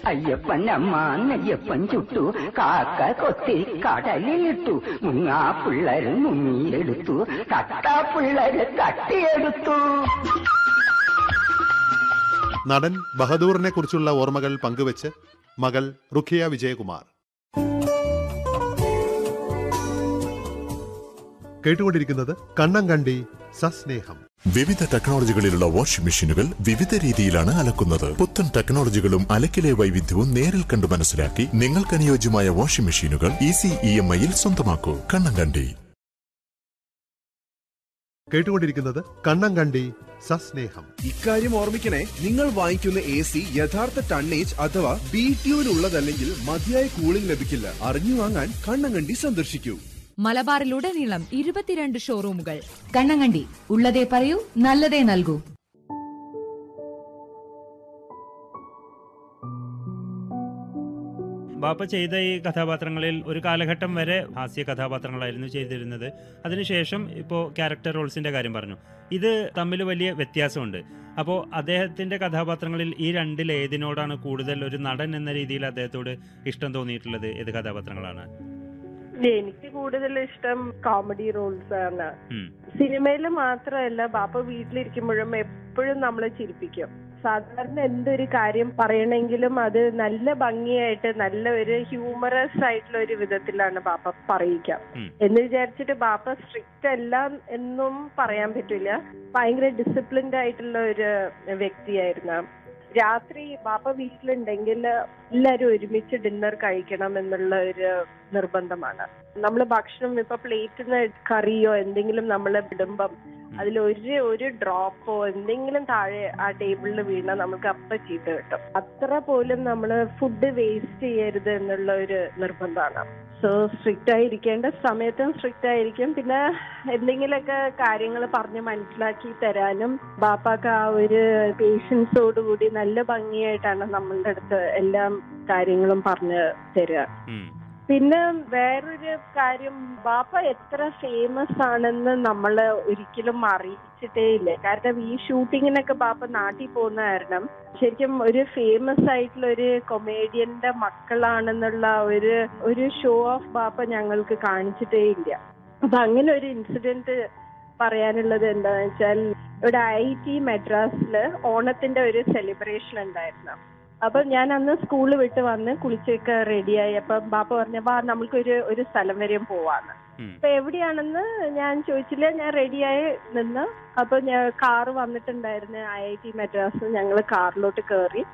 അയ്യപ്പനമ്മ നെയ്യപ്പൻ ചുട്ടു കാക്ക കൊത്തി കടലിലിട്ടു മുങ്ങാ പിള്ളേര് മുങ്ങിയെടുത്തു തട്ടാ പിള്ളേര് തട്ടിയെടുത്തു നടൻ ബഹദൂറിനെ കുറിച്ചുള്ള ഓർമ്മകൾ പങ്കുവച്ച് മകൾ റുഖിയ വിജയകുമാർ കേട്ടുകൊണ്ടിരിക്കുന്നത് കണ്ണങ്കണ്ടി സസ്നേഹം വിവിധ ടെക്നോളജികളിലുള്ള വാഷിംഗ് മെഷീനുകൾ വിവിധ രീതിയിലാണ് അലക്കുന്നത് പുത്തൻ ടെക്നോളജികളും അലക്കിലെ വൈവിധ്യവും നേരിൽ കണ്ടു മനസ്സിലാക്കി നിങ്ങൾക്ക് അനുയോജ്യമായ വാഷിംഗ് മെഷീനുകൾ ഈസി ഇ എം ഐയിൽ സ്വന്തമാക്കൂ കണ്ണങ്കണ്ടി കേട്ടുകൊണ്ടിരിക്കുന്നത് കണ്ണങ്കണ്ടി സസ്നേഹം ഇക്കാര്യം ഓർമ്മിക്കണേ നിങ്ങൾ വാങ്ങിക്കുന്ന എ സി യഥാർത്ഥ ടണ്ണേജ് അഥവാ ബി ട്യൂനുള്ളതല്ലെങ്കിൽ മതിയായ കൂളിംഗ് ലഭിക്കില്ല അറിഞ്ഞു വാങ്ങാൻ കണ്ണങ്കണ്ടി സന്ദർശിക്കൂ മലബാറിലുടനീളം ഇരുപത്തിരണ്ട് ഷോറൂമുകൾ കണ്ണങ്ങണ്ടി ഉള്ളതേ പറയൂ നല്ലതേ നൽകൂ ബാപ്പ ചെയ്ത ഈ കഥാപാത്രങ്ങളിൽ ഒരു കാലഘട്ടം വരെ ഹാസ്യ കഥാപാത്രങ്ങളായിരുന്നു ചെയ്തിരുന്നത് അതിനുശേഷം ഇപ്പോൾ ക്യാരക്ടർ റോൾസിന്റെ കാര്യം പറഞ്ഞു ഇത് തമ്മിൽ വലിയ വ്യത്യാസമുണ്ട് അപ്പോൾ അദ്ദേഹത്തിന്റെ കഥാപാത്രങ്ങളിൽ ഈ രണ്ടിൽ ഏതിനോടാണ് കൂടുതൽ ഒരു നടൻ എന്ന രീതിയിൽ അദ്ദേഹത്തോട് ഇഷ്ടം തോന്നിയിട്ടുള്ളത് ഏത് കഥാപാത്രങ്ങളാണ് എനിക്ക് കൂടുതൽ ഇഷ്ടം കോമഡി റോൾസ് ആണ് ഉം. സിനിമയിൽ മാത്രമല്ല ബാപ്പ വീട്ടിലിരിക്കുമ്പോഴും എപ്പോഴും നമ്മളെ ചിരിപ്പിക്കും സാധാരണ എന്തൊരു കാര്യം പറയണെങ്കിലും അത് നല്ല ഭംഗിയായിട്ട് നല്ല ഒരു ഹ്യൂമറസ് ആയിട്ടുള്ള ഒരു വിധത്തിലാണ് ബാപ്പ പറയിക്കാം ഉം. എന്ന് വിചാരിച്ചിട്ട് ബാപ്പ സ്ട്രിക്റ്റ് അല്ല എന്നും പറയാൻ പറ്റില്ല ഭയങ്കര ഡിസിപ്ലിൻഡ് ആയിട്ടുള്ള ഒരു വ്യക്തിയായിരുന്നു രാത്രി ബാപ്പ വീട്ടിലുണ്ടെങ്കിൽ എല്ലാരും ഒരുമിച്ച് ഡിന്നർ കഴിക്കണം എന്നുള്ള ഒരു നിർബന്ധമാണ് നമ്മൾ ഭക്ഷണം ഇപ്പൊ പ്ലേറ്റിൽ നിന്ന് കറിയോ എന്തെങ്കിലും നമ്മൾ ഇടുമ്പം അതിൽ ഒരു ഒരു ഡ്രോപ്പോ എന്തെങ്കിലും താഴെ ആ ടേബിളിൽ വീണാൽ നമുക്ക് അപ്പ ചീത്ത കിട്ടും അത്ര പോലും നമ്മൾ ഫുഡ് വേസ്റ്റ് ചെയ്യരുത് എന്നുള്ള ഒരു നിർബന്ധമാണ് സോ സ്ട്രിക്റ്റ് ആയിരിക്കേണ്ട സമയത്തും സ്ട്രിക്റ്റ് ആയിരിക്കും പിന്നെ എന്തെങ്കിലുമൊക്കെ കാര്യങ്ങൾ പറഞ്ഞ് മനസ്സിലാക്കി തരാനും ബാപ്പാക്ക് ആ ഒരു പേഷ്യൻസോടുകൂടി നല്ല ഭംഗിയായിട്ടാണ് നമ്മളുടെ അടുത്ത് എല്ലാം കാര്യങ്ങളും പറഞ്ഞു തരിക ഉം. പിന്നെ വേറൊരു കാര്യം ബാപ്പ എത്ര ഫേമസ് ആണെന്ന് നമ്മൾ ഒരിക്കലും അറിയിച്ചിട്ടേ ഇല്ല കാരണം ഈ ഷൂട്ടിങ്ങിനൊക്കെ ബാപ്പ നാട്ടിൽ പോകുന്ന കാരണം ശരിക്കും ഒരു ഫേമസ് ആയിട്ടുള്ള ഒരു കൊമേഡിയന്റെ മക്കളാണെന്നുള്ള ഒരു ഒരു ഷോ ഓഫ് ബാപ്പ ഞങ്ങൾക്ക് കാണിച്ചിട്ടേ ഇല്ല അപ്പൊ അങ്ങനെ ഒരു ഇൻസിഡന്റ് പറയാനുള്ളത് എന്താന്ന് വെച്ചാൽ ഇവിടെ ഐ ടി മദ്രാസില് ഓണത്തിന്റെ ഒരു സെലിബ്രേഷൻ ഉണ്ടായിരുന്നു അപ്പൊ ഞാൻ അന്ന് സ്കൂൾ വിട്ട് വന്ന് കുളിച്ചൊക്കെ റെഡിയായി അപ്പൊ ബാപ്പ പറഞ്ഞ വാ നമുക്കൊരു ഒരു സ്ഥലം വരെയും പോവാന്ന് ഉം. അപ്പൊ എവിടെയാണെന്ന് ഞാൻ ചോദിച്ചില്ല ഞാൻ റെഡിയായി നിന്ന് അപ്പൊ ഞാൻ കാറ് വന്നിട്ടുണ്ടായിരുന്നു ഐ ഐ ടി മദ്രാസ് ഞങ്ങൾ കാറിലോട്ട് കയറി